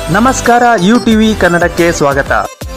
ನಮಸ್ಕಾರ you TV ಕನ್ನಡಕ್ಕೆ ಸ್ವಾಗತ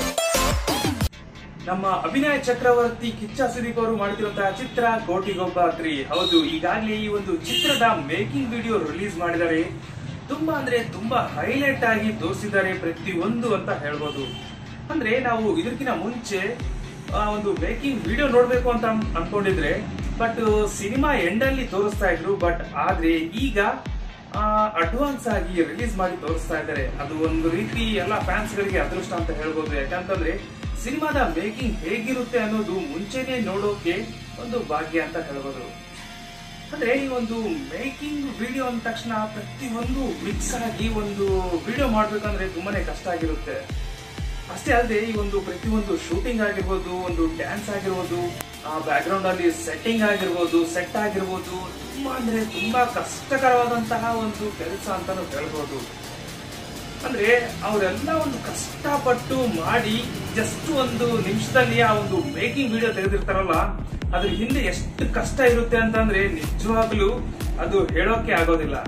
ನಮ್ಮ ಅಭಿನಯ ಚಕ್ರವರ್ತಿ ಕಿಚ್ಚ ಸುದೀಪ್ ಅವರು ಮಾಡ್ತಿರುವಂತಹ ಚಿತ್ರ ಕೋಟಿಗೊಬ್ಬ ತ್ರೀ ಹೌದು ಈಗಾಗಲೇ ಈ ಒಂದು ಚಿತ್ರದ ಮೇಕಿಂಗ್ ವಿಡಿಯೋ ರಿಲೀಸ್ ಮಾಡಿದ್ದಾರೆ ತುಂಬಾ ಅಂದ್ರೆ ತುಂಬಾ ಹೈಲೈಟ್ ಆಗಿ ತೋರಿಸಿದ್ದಾರೆ ಪ್ರತಿ ಒಂದು ಅಂತ ಹೇಳ್ಬೋದು ಅಂದ್ರೆ ನಾವು ಇದಕ್ಕಿಂತ ಮುಂಚೆ ಆ ಒಂದು ಮೇಕಿಂಗ್ ವಿಡಿಯೋ ನೋಡ್ಬೇಕು ಅಂತ ಅನ್- ಅನ್ಕೊಂಡಿದ್ರೆ ಬಟ್ ಸಿನಿಮಾ ಎಂಡ್ ಅಲ್ಲಿ ತೋರಿಸ್ತಾ ಇದ್ರು ಬಟ್ ಆದ್ರೆ ಈಗ ಅಡ್ವಾನ್ಸ್ ಆಗಿ ರಿಲೀಸ್ ಮಾಡಿ ತೋರಿಸ್ತಾ ಇದ್ದಾರೆ ಅದು ಒಂದು ರೀತಿ ಎಲ್ಲ ಫ್ಯಾನ್ಸ್ ಗಳಿಗೆ ಅದೃಷ್ಟ ಅಂತ ಹೇಳ್ಬೋದು ಯಾಕಂತಂದ್ರೆ ಸಿನಿಮಾದ ಮೇಕಿಂಗ್ ಹೇಗಿರುತ್ತೆ ಅನ್ನೋದು ಮುಂಚೆನೆ ನೋಡೋಕೆ ಒಂದು ಭಾಗ್ಯ ಅಂತ ಹೇಳ್ಬೋದು ಅಂದ್ರೆ ಈ ಒಂದು ಮೇಕಿಂಗ್ ವಿಡಿಯೋ ಅಂದ ತಕ್ಷಣ ಪ್ರತಿ ಒಂದು ಮಿಕ್ಸ್ ಆಗಿ ಒಂದು ವಿಡಿಯೋ ಮಾಡ್ಬೇಕಂದ್ರೆ ತುಂಬಾನೇ ಕಷ್ಟ ಆಗಿರುತ್ತೆ ಅಷ್ಟೇ ಅಲ್ಲದೆ ಈ ಒಂದು ಪ್ರತಿಯೊಂದು ಶೂಟಿಂಗ್ ಆಗಿರ್ಬೋದು ಒಂದು ಡ್ಯಾನ್ಸ್ ಆಗಿರ್ಬೋದು ಆ ಬ್ಯಾಕ್ ಗ್ರೌಂಡ್ ಅಲ್ಲಿ ಸೆಟ್ಟಿಂಗ್ ಆಗಿರ್ಬೋದು ಸೆಟ್ ಆಗಿರ್ಬೋದು ತುಂಬಾ ಅಂದ್ರೆ ತುಂಬಾ ಕಷ್ಟಕರವಾದಂತಹ ಒಂದು ಕೆಲಸ ಅಂತಾನು ಹೇಳ್ಬೋದು ಅಂದ್ರೆ ಅವರೆಲ್ಲ ಒಂದು ಕಷ್ಟಪಟ್ಟು ಮಾಡಿ ಜಸ್ಟ್ ಒಂದು ನಿಮಿಷದಲ್ಲಿ ಆ ಒಂದು ಮೇಕಿಂಗ್ ವಿಡಿಯೋ ತೆಗೆದಿರ್ತಾರಲ್ಲ ಅದ್ರ ಹಿಂದೆ ಎಷ್ಟು ಕಷ್ಟ ಇರುತ್ತೆ ಅಂತಂದ್ರೆ ನಿಜವಾಗ್ಲೂ ಅದು ಹೇಳೋಕೆ ಆಗೋದಿಲ್ಲ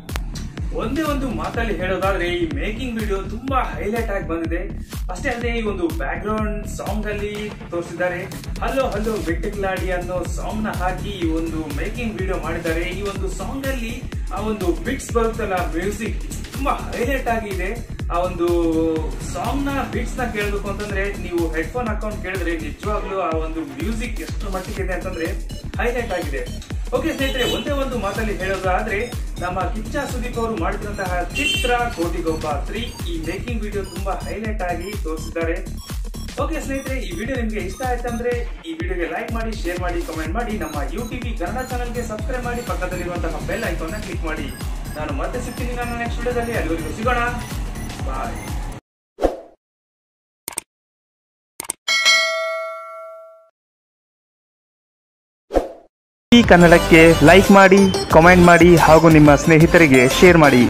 ಒಂದೇ ಒಂದು ಮಾತಲ್ಲಿ ಹೇಳೋದಾದ್ರೆ ಈ ಮೇಕಿಂಗ್ ವಿಡಿಯೋ ತುಂಬಾ ಹೈಲೈಟ್ ಆಗಿ ಬಂದಿದೆ ಅಷ್ಟೇ ಅಲ್ಲದೆ ಈ ಒಂದು ಬ್ಯಾಕ್ ಗ್ರೌಂಡ್ ಸಾಂಗ್ ಅಲ್ಲಿ ತೋರಿಸಿದ್ದಾರೆ ಹಲೋ ಹಲೋ ಬೆಟ್ಟಗ್ಲಾಡಿ ಅನ್ನೋ ಸಾಂಗ್ ನ ಹಾಕಿ ಈ ಒಂದು ಮೇಕಿಂಗ್ ವಿಡಿಯೋ ಮಾಡಿದ್ದಾರೆ ಈ ಒಂದು ಸಾಂಗ್ ಅಲ್ಲಿ ಆ ಒಂದು ಬಿಟ್ಸ್ ಬರುತ್ತಲ್ಲ ಮ್ಯೂಸಿಕ್ ತುಂಬಾ ಹೈಲೈಟ್ ಆಗಿದೆ ಆ ಒಂದು ಸಾಂಗ್ ನ ಬೀಟ್ಸ್ ನ ಕೇಳಬೇಕು ಅಂತಂದ್ರೆ ನೀವು ಹೆಡ್ಫೋನ್ ಹಾಕೊಂಡು ಕೇಳಿದ್ರೆ ನಿಜವಾಗ್ಲೂ ಆ ಒಂದು ಮ್ಯೂಸಿಕ್ ಎಷ್ಟು ಮಟ್ಟಿಗಿದೆ ಅಂತಂದ್ರೆ ಹೈಲೈಟ್ ಆಗಿದೆ ಓಕೆ ಸ್ನೇಹಿತರೆ ಒಂದೇ ಒಂದು ಮಾತಲ್ಲಿ ಹೇಳೋದಾದ್ರೆ ನಮ್ಮ ಕಿಚ್ಚ ಸುದೀಪ್ ಅವರು ಮಾಡಿದಂತಹ ಚಿತ್ರ ಕೋಟಿಗೊಬ್ಬ ತ್ರೀ ಈ ಮೇಕಿಂಗ್ ವಿಡಿಯೋ ತುಂಬಾ ಹೈಲೈಟ್ ಆಗಿ ತೋರಿಸಿದ್ದಾರೆ ಓಕೆ ಸ್ನೇಹಿತರೆ ಈ ವಿಡಿಯೋ ನಿಮ್ಗೆ ಇಷ್ಟ ಆಯ್ತಂದ್ರೆ ಈ ವಿಡಿಯೋಗೆ ಲೈಕ್ ಮಾಡಿ ಶೇರ್ ಮಾಡಿ ಕಮೆಂಟ್ ಮಾಡಿ ನಮ್ಮ ಯು ಟಿವಿ ಕನ್ನಡ ಚಾನಲ್ಗೆ ಸಬ್ಸ್ಕ್ರೈಬ್ ಮಾಡಿ ಪಕ್ಕದಲ್ಲಿರುವಂತಹ ಬೆಲ್ ಐಕಾನ್ ಕ್ಲಿಕ್ ಮಾಡಿ ನಾನು ಮತ್ತೆ ಸಿಗ್ತೀನಿ ನನ್ನ ನೆಕ್ಸ್ಟ್ ವಿಡಿಯೋದಲ್ಲಿ ಅಲ್ಲಿವರೆಗೂ ಸಿಗೋಣ ಬಾಯ್ ಈ ಕನ್ನಡಕ್ಕೆ ಲೈಕ್ ಮಾಡಿ ಕಾಮೆಂಟ್ ಮಾಡಿ ಹಾಗೂ ನಿಮ್ಮ ಸ್ನೇಹಿತರಿಗೆ ಶೇರ್ ಮಾಡಿ